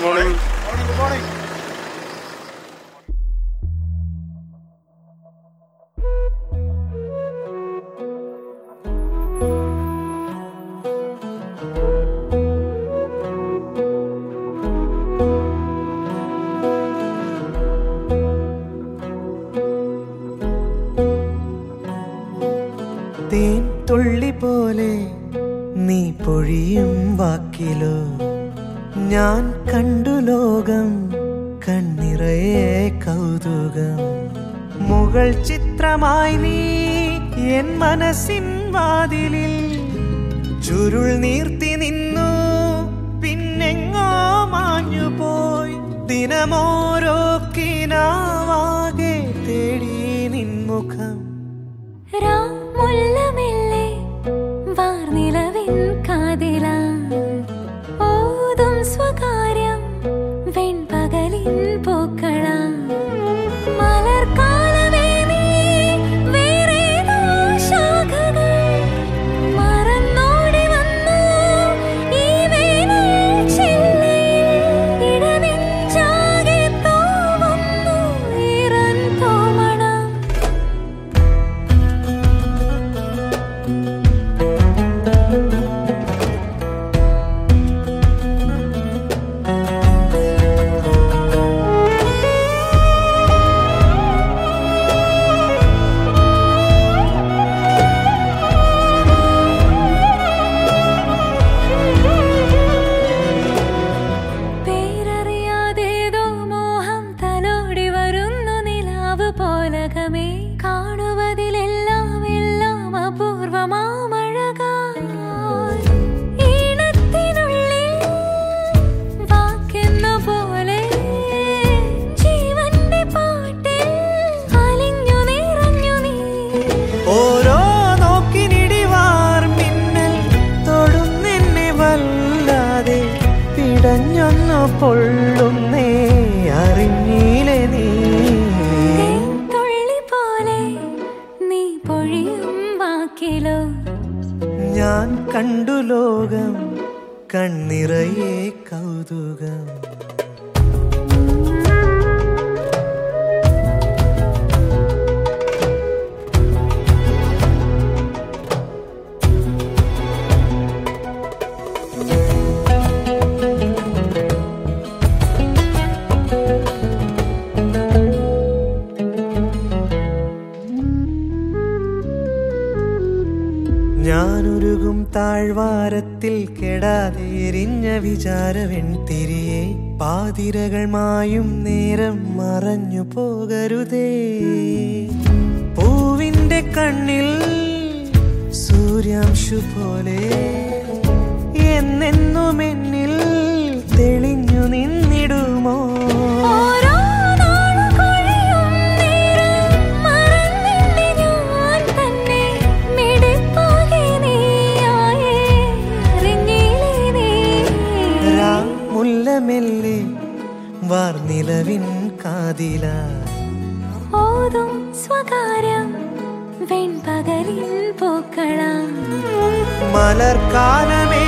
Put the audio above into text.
morning good morning തേൻ തുള്ളി പോലെ നീ പൊഴിയും വാക്കിലോ ഞാൻ കണ്ടു ലോകം കണ്ണിറയെ കൗതുകം മുകൾ ചിത്രമായി നീ എൻ മനസ്സിൻ വാതിലിൽ ചുരുൾ നീർത്തി നിന്നു പിന്നെങ്ങോ മാഞ്ഞു പോയി ദിനമോരോ കിനാവാകെ തേടി നിൻമുഖം രാമുല്ലമെല്ലെ വാർനിലവിൻ കാതില ഓതും സ്വകാര്യം വെൺപകലിൻ പൂക്കള മലർക്കാലമേ നീ വേറേതോ ശാഖകൾ മറന്നോടി വന്നു ഈ വേനൽ ചില്ലയിൽ ഇടനെഞ്ചാകെ തോവുന്നു ഈറൻ തോമണം പേരറിയാതേതോ മോഹം തലോടി വരുന്നു നിലാവ് പോലകമേ കാണുവതിലെല്ലാം എല്ലാം അപൂർവമാമഴകായി ഈണത്തിനുള്ളിൽ വാക്കെന്ന പോലെ ജീവന്റെ പാട്ടിൽ അലിഞ്ഞു നിറഞ്ഞു നീ ഓരോ നോക്കിനിടിവാർ മിന്നൽ തൊടുന്നെന്നെ വല്ലാതെ പിടഞ്ഞൊന്നു പൊള്ളുന്നേ അറിഞ്ഞീലെ നീ തുള്ളി പോലെ നീ പൊഴിയും വാക്കിലോ ഞാൻ കണ്ടു ലോകം കണ്ണിറയെ കൗതുകം ഞാനൊരുകും താഴ്വാരത്തിൽ കെടാതെ എരിഞ്ഞ വിചാരവെൺതിരിയെ പാതിരകൾ മായും നേരം മറഞ്ഞു പോകരുതേ പൂവിന്റെ കണ്ണിൽ സൂര്യാംശു പോലെ എന്നെന്നും എന്നിൽ തെളിഞ്ഞു നിന്നിടുമോ ഓരോ നാളുകൊഴിയും നേരം മറന്നില്ലേ ഞാൻ തന്നെ മിടിപ്പാകെ നീയായേ അറിഞ്ഞില്ലേ നീ മുല്ലമെല്ലെ വാർനിലവിൻ കാതിലായി ഓതും സ്വകാര്യം വെൺപകലിൻ പൂക്കള മലർക്കാലമേ